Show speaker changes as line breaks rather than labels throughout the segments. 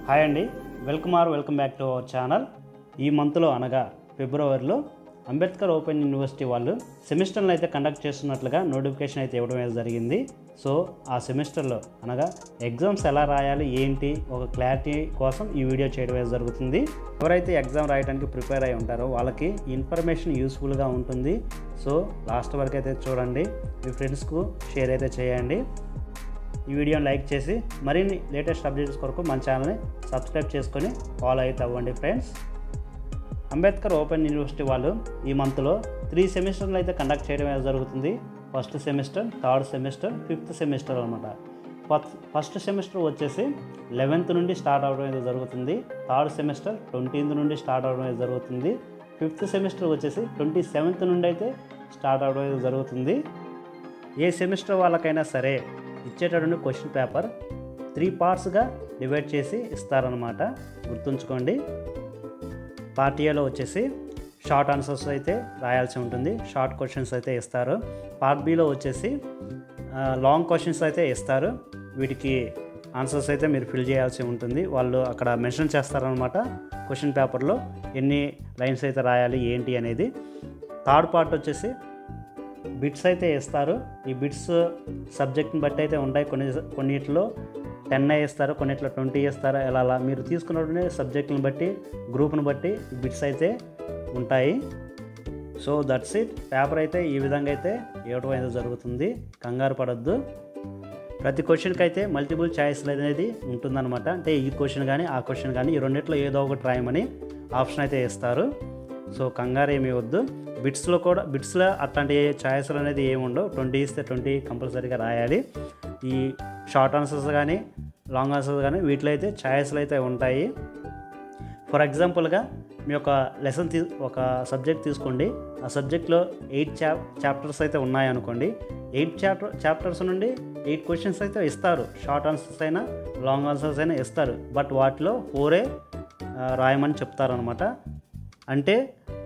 hi అండి welcome or welcome back to our channel ఈ మంత్లో అనగా ఫిబ్రవరిలో అంబేద్కర్ ఓపెన్ యూనివర్సిటీ వాళ్ళు సెమిస్టర్లు అయితే కండక్ట్ చేస్తున్నట్లుగా నోటిఫికేషన్ అయితే ఇవ్వడం అయితే జరిగింది సో ఆ సెమిస్టర్లో అనగా ఎగ్జామ్స్ ఎలా రాయాలి ఏంటి ఒక క్లారిటీ కోసం ఈ వీడియో చేయడం అయితే జరుగుతుంది ఎవరైతే ఎగ్జామ్ రాయడానికి ప్రిపేర్ అయి ఉంటారో వాళ్ళకి ఇన్ఫర్మేషన్ యూస్ఫుల్గా ఉంటుంది సో లాస్ట్ వరకు అయితే చూడండి మీ ఫ్రెండ్స్కు షేర్ అయితే చేయండి ఈ వీడియోని లైక్ చేసి మరిన్ని లేటెస్ట్ అప్డేట్స్ కొరకు మన ఛానల్ని సబ్స్క్రైబ్ చేసుకొని ఫాలో అయితే అవ్వండి ఫ్రెండ్స్ అంబేద్కర్ ఓపెన్ యూనివర్సిటీ వాళ్ళు ఈ మంత్లో త్రీ సెమిస్టర్లు అయితే కండక్ట్ చేయడం అయితే జరుగుతుంది first semester third semester fifth semester అనమాట ఫస్ట్ ఫస్ట్ సెమిస్టర్ వచ్చేసి లెవెన్త్ నుండి స్టార్ట్ అవడం అయితే జరుగుతుంది థర్డ్ సెమిస్టర్ ట్వంటీన్త్ నుండి స్టార్ట్ అవడం అయితే జరుగుతుంది ఫిఫ్త్ సెమిస్టర్ వచ్చేసి ట్వంటీ సెవెంత్ నుండి అయితే స్టార్ట్ అవడం అయితే జరుగుతుంది ఏ సెమిస్టర్ వాళ్ళకైనా సరే ఇచ్చేటటువంటి క్వశ్చన్ పేపర్ త్రీ పార్ట్స్గా డివైడ్ చేసి ఇస్తారనమాట గుర్తుంచుకోండి పార్ట్ ఏలో వచ్చేసి షార్ట్ ఆన్సర్స్ అయితే రాయాల్సి ఉంటుంది షార్ట్ క్వశ్చన్స్ అయితే ఇస్తారు పార్ట్ బిలో వచ్చేసి ఆ, లాంగ్ క్వశ్చన్స్ అయితే ఇస్తారు వీటికి ఆన్సర్స్ అయితే మీరు ఫిల్ చేయాల్సి ఉంటుంది వాళ్ళు అక్కడ మెన్షన్ చేస్తారనమాట క్వశ్చన్ పేపర్లో ఎన్ని లైన్స్ అయితే రాయాలి ఏంటి అనేది థర్డ్ పార్ట్ వచ్చేసి బిట్స్ అయితే ఇస్తారు ఈ బిట్స్ సబ్జెక్ట్ని బట్టి అయితే ఉంటాయి కొన్ని కొన్నిట్లో టెన్ ఇస్తారు కొన్నిట్లో ట్వంటీ ఇస్తారు ఇలా అలా మీరు తీసుకున్నటువంటి సబ్జెక్టుని బట్టి గ్రూప్ని బట్టి బిట్స్ అయితే ఉంటాయి సో దట్స్ ఇట్ పేపర్ అయితే ఈ విధంగా అయితే ఇవ్వడం అయితే జరుగుతుంది కంగారు పడద్దు ప్రతి క్వశ్చన్కి అయితే మల్టిపుల్ ఛాయిస్ అనేది ఉంటుందన్నమాట అంటే ఈ క్వశ్చన్ కానీ ఆ క్వశ్చన్ కానీ ఈ రెండిట్లో ఏదో ఒకటి రాయమని ఆప్షన్ అయితే ఇస్తారు సో కంగారు ఏమి వద్దు బిట్స్లో కూడా బిట్స్లో అట్లాంటి ఛాయిస్లు అనేది ఏమి ఉండవు ట్వంటీ ఇస్తే ట్వంటీ కంపల్సరీగా రాయాలి ఈ షార్ట్ ఆన్సర్స్ కానీ లాంగ్ ఆన్సర్స్ కానీ వీటిలో అయితే ఛాయిస్లు అయితే ఉంటాయి ఫర్ ఎగ్జాంపుల్గా మీ యొక్క లెసన్ తీ ఒక సబ్జెక్ట్ తీసుకోండి ఆ సబ్జెక్ట్లో ఎయిట్ చాప్ చాప్టర్స్ అయితే ఉన్నాయనుకోండి ఎయిట్ చాప్టర్ చాప్టర్స్ నుండి ఎయిట్ క్వశ్చన్స్ అయితే ఇస్తారు షార్ట్ ఆన్సర్స్ అయినా లాంగ్ ఆన్సర్స్ అయినా ఇస్తారు బట్ వాటిలో ఫోరే ఆ, రాయమని చెప్తారనమాట అంటే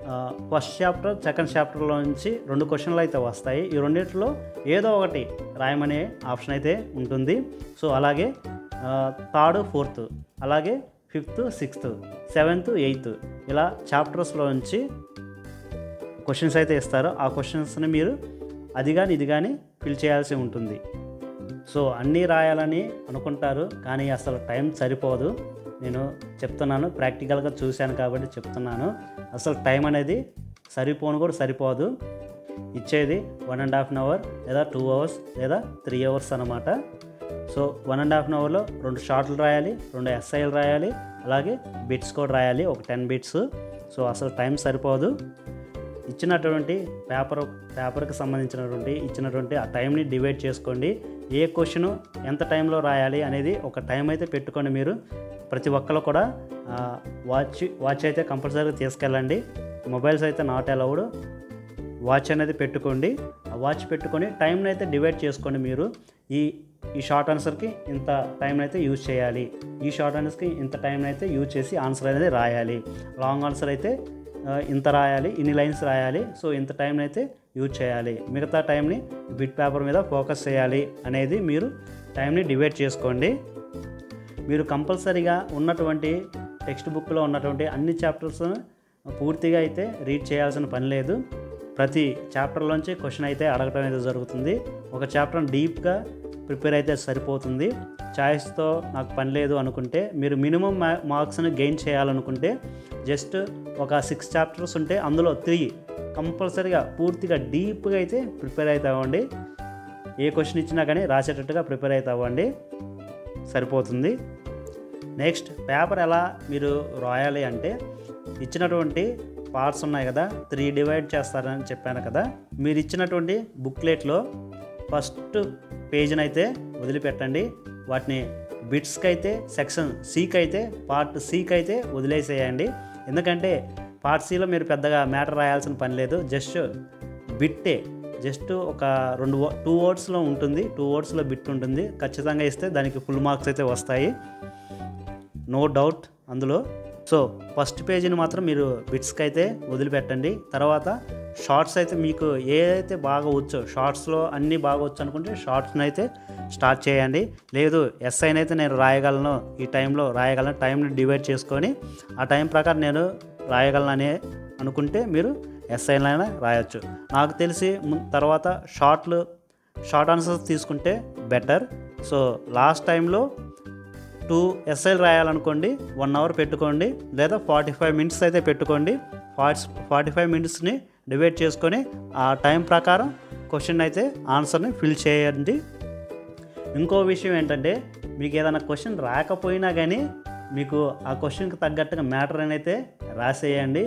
ఫస్ట్ చాప్టర్ సెకండ్ చాప్టర్లో నుంచి రెండు క్వశ్చన్లు అయితే వస్తాయి ఈ రెండిట్లో ఏదో ఒకటి రాయమనే ఆప్షన్ అయితే ఉంటుంది సో అలాగే థర్డ్ ఫోర్త్ అలాగే ఫిఫ్త్ సిక్స్త్ సెవెంత్ ఎయిత్ ఇలా చాప్టర్స్లో నుంచి క్వశ్చన్స్ అయితే ఇస్తారు ఆ క్వశ్చన్స్ని మీరు అది కానీ ఇది కానీ ఫిల్ చేయాల్సి ఉంటుంది సో అన్నీ రాయాలని అనుకుంటారు కానీ అసలు టైం సరిపోదు నేను చెప్తున్నాను ప్రాక్టికల్గా చూశాను కాబట్టి చెప్తున్నాను అసలు టైం అనేది సరిపోను కూడా సరిపోదు ఇచ్చేది one and half an hour లేదా టూ అవర్స్ లేదా త్రీ అవర్స్ అనమాట so one and half an అవర్లో రెండు షార్ట్లు రాయాలి రెండు ఎస్ఐలు రాయాలి అలాగే బిట్స్ కూడా రాయాలి ఒక టెన్ బిట్స్ సో అసలు టైం సరిపోదు ఇచ్చినటువంటి పేపర్ పేపర్కి సంబంధించినటువంటి ఇచ్చినటువంటి ఆ టైంని డివైడ్ చేసుకోండి ఏ క్వశ్చన్ ఎంత టైంలో రాయాలి అనేది ఒక టైం అయితే పెట్టుకోండి మీరు ప్రతి ఒక్కరు కూడా ఆ, వాచ్ వాచ్ అయితే కంపల్సరీగా తీసుకెళ్ళండి మొబైల్స్ అయితే నాట్ అలౌడ్ వాచ్ అనేది పెట్టుకోండి ఆ వాచ్ పెట్టుకొని టైంని అయితే డివైడ్ చేసుకోండి మీరు ఈ ఈ షార్ట్ ఆన్సర్కి ఇంత టైం అయితే యూజ్ చేయాలి ఈ షార్ట్ ఆన్సర్కి ఇంత టైం అయితే యూజ్ చేసి ఆన్సర్ అనేది రాయాలి లాంగ్ ఆన్సర్ అయితే ఆ, ఇంత రాయాలి ఇన్ని లైన్స్ రాయాలి సో ఇంత టైం అయితే యూజ్ చేయాలి మిగతా టైంని బిట్ పేపర్ మీద ఫోకస్ చేయాలి అనేది మీరు టైంని డివైడ్ చేసుకోండి మీరు కంపల్సరీగా ఉన్నటువంటి టెక్స్ట్ బుక్లో ఉన్నటువంటి అన్ని చాప్టర్స్ పూర్తిగా అయితే రీడ్ చేయాల్సిన పని లేదు ప్రతి చాప్టర్లోంచి క్వశ్చన్ అయితే అడగటం అయితే జరుగుతుంది ఒక చాప్టర్ డీప్గా ప్రిపేర్ అయితే సరిపోతుంది చాయిస్తో నాకు పని లేదు అనుకుంటే మీరు మినిమం మార్క్స్ని గెయిన్ చేయాలనుకుంటే జస్ట్ ఒక సిక్స్ చాప్టర్స్ ఉంటే అందులో త్రీ కంపల్సరీగా పూర్తిగా డీప్గా అయితే ప్రిపేర్ అయితే అవ్వండి ఏ క్వశ్చన్ ఇచ్చినా కానీ రాసేటట్టుగా ప్రిపేర్ అయితే అవ్వండి సరిపోతుంది నెక్స్ట్ పేపర్ ఎలా మీరు రాయాలి అంటే ఇచ్చినటువంటి పార్ట్స్ ఉన్నాయి కదా త్రీ డివైడ్ చేస్తారని చెప్పాను కదా మీరు ఇచ్చినటువంటి బుక్లెట్లో ఫస్ట్ పేజీని అయితే వదిలిపెట్టండి వాటిని బిట్స్కి అయితే సెక్షన్ సికి అయితే పార్ట్ సికి అయితే వదిలేసేయండి ఎందుకంటే పార్ట్ సిలో మీరు పెద్దగా మ్యాటర్ రాయాల్సిన పని లేదు జస్ట్ బిట్టే జస్ట్ ఒక రెండు టూ వర్డ్స్లో ఉంటుంది టూ వర్డ్స్లో బిట్ ఉంటుంది ఖచ్చితంగా ఇస్తే దానికి ఫుల్ మార్క్స్ అయితే వస్తాయి నో డౌట్ అందులో సో ఫస్ట్ పేజీని మాత్రం మీరు బిట్స్కి అయితే వదిలిపెట్టండి తర్వాత షార్ట్స్ అయితే మీకు ఏదైతే బాగా వచ్చో షార్ట్స్లో అన్నీ బాగా వచ్చు అనుకుంటే షార్ట్స్ని అయితే స్టార్ట్ చేయండి లేదు ఎస్ఐని అయితే నేను రాయగలను ఈ టైంలో రాయగలను టైంని డివైడ్ చేసుకొని ఆ టైం ప్రకారం నేను రాయగలను అనే అనుకుంటే మీరు ఎస్ఐలైనా రాయొచ్చు నాకు తెలిసి ము- తర్వాత షార్ట్లు షార్ట్ ఆన్సర్స్ తీసుకుంటే బెటర్ సో లాస్ట్ టైంలో టూ ఎస్ఐలు రాయాలనుకోండి వన్ అవర్ పెట్టుకోండి లేదా ఫార్టీ ఫైవ్ మినిట్స్ అయితే పెట్టుకోండి ఫార్టీ ఫార్టీ ఫైవ్ మినిట్స్ని డివైడ్ చేసుకొని ఆ టైం ప్రకారం క్వశ్చన్ అయితే ఆన్సర్ని ఫిల్ చేయండి ఇంకో విషయం ఏంటంటే మీకు ఏదైనా క్వశ్చన్ రాకపోయినా కానీ మీకు ఆ క్వశ్చన్కి తగ్గట్టుగా మ్యాటర్ అని అయితే రాసేయండి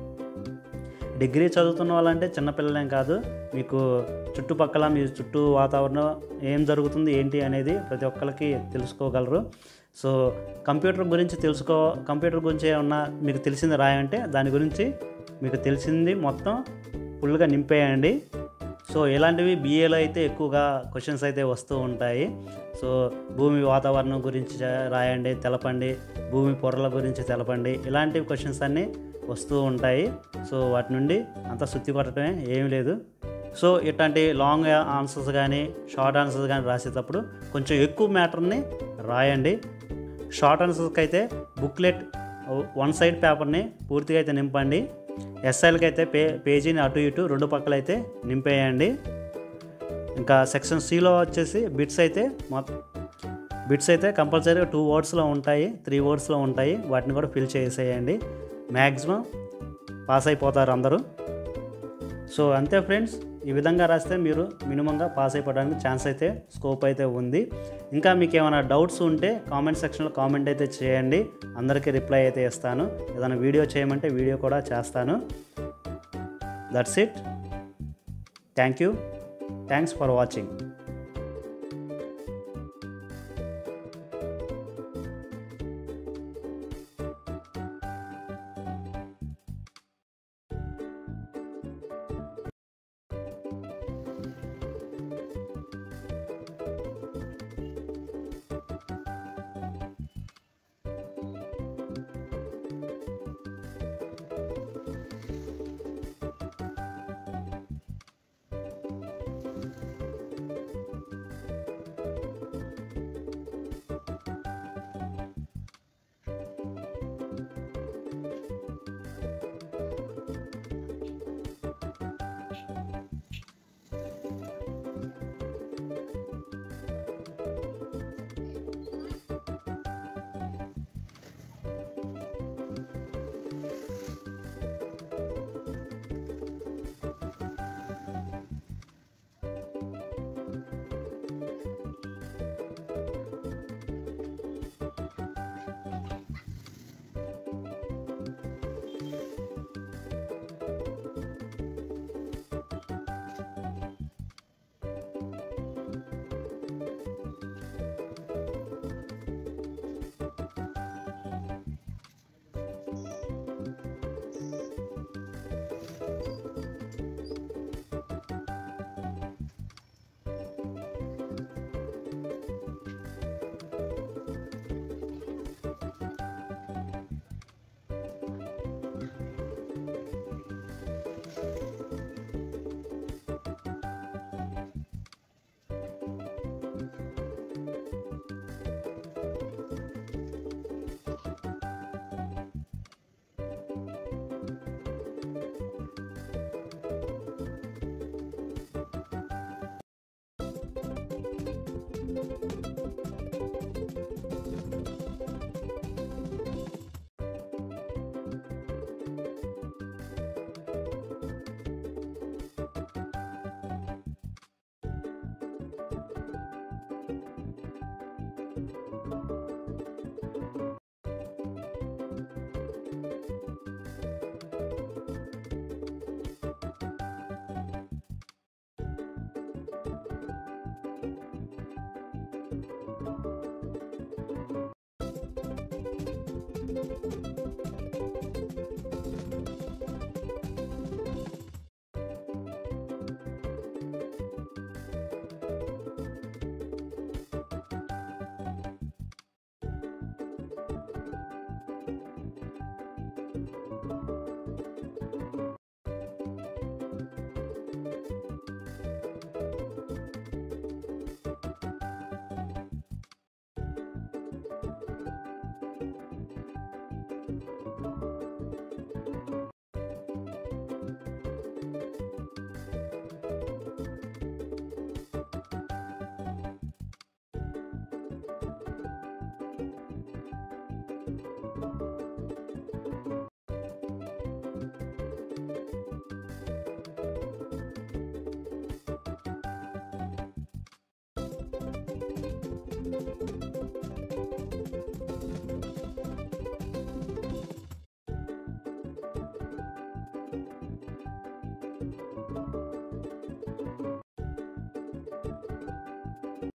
డిగ్రీ చదువుతున్న వాళ్ళంటే చిన్నపిల్లలేం కాదు మీకు చుట్టుపక్కల మీ చుట్టూ వాతావరణం ఏం జరుగుతుంది ఏంటి అనేది ప్రతి ఒక్కరికి తెలుసుకోగలరు సో కంప్యూటర్ గురించి తెలుసుకో కంప్యూటర్ గురించి ఏమన్నా మీకు తెలిసింది రాయంటే దాని గురించి మీకు తెలిసింది మొత్తం ఫుల్గా నింపేయండి సో ఇలాంటివి బీఏలో అయితే ఎక్కువగా క్వశ్చన్స్ అయితే వస్తూ ఉంటాయి సో భూమి వాతావరణం గురించి చ- రాయండి తెలపండి భూమి పొరల గురించి తెలపండి ఇలాంటి క్వశ్చన్స్ అన్నీ వస్తూ ఉంటాయి సో వాటి నుండి అంత శుద్ధి కొట్టడమే ఏమీ లేదు సో ఇట్లాంటి లాంగ్ ఆన్సర్స్ కానీ షార్ట్ ఆన్సర్స్ కానీ రాసేటప్పుడు కొంచెం ఎక్కువ మ్యాటర్ని రాయండి షార్ట్ ఆన్సర్స్కి అయితే బుక్లెట్ వన్ సైడ్ పేపర్ని పూర్తిగా అయితే నింపండి ఎస్ఐలకి అయితే పే పేజీని అటు ఇటు రెండు పక్కల అయితే నింపేయండి ఇంకా సెక్షన్ సిలో వచ్చేసి బిట్స్ అయితే మొత్తం బిట్స్ అయితే కంపల్సరీగా టూ వర్డ్స్లో ఉంటాయి త్రీ వర్డ్స్లో ఉంటాయి వాటిని కూడా ఫిల్ చేసేయండి మ్యాక్సిమం పాస్ అయిపోతారు అందరూ సో అంతే ఫ్రెండ్స్ ఈ విధంగా రాస్తే మీరు మినిమంగా పాస్ అయిపోవడానికి ఛాన్స్ అయితే స్కోప్ అయితే ఉంది ఇంకా మీకు ఏమైనా డౌట్స్ ఉంటే కామెంట్ సెక్షన్లో కామెంట్ అయితే చేయండి అందరికీ రిప్లై అయితే ఇస్తాను ఏదైనా వీడియో చేయమంటే వీడియో కూడా చేస్తాను that's it thank you thanks for watching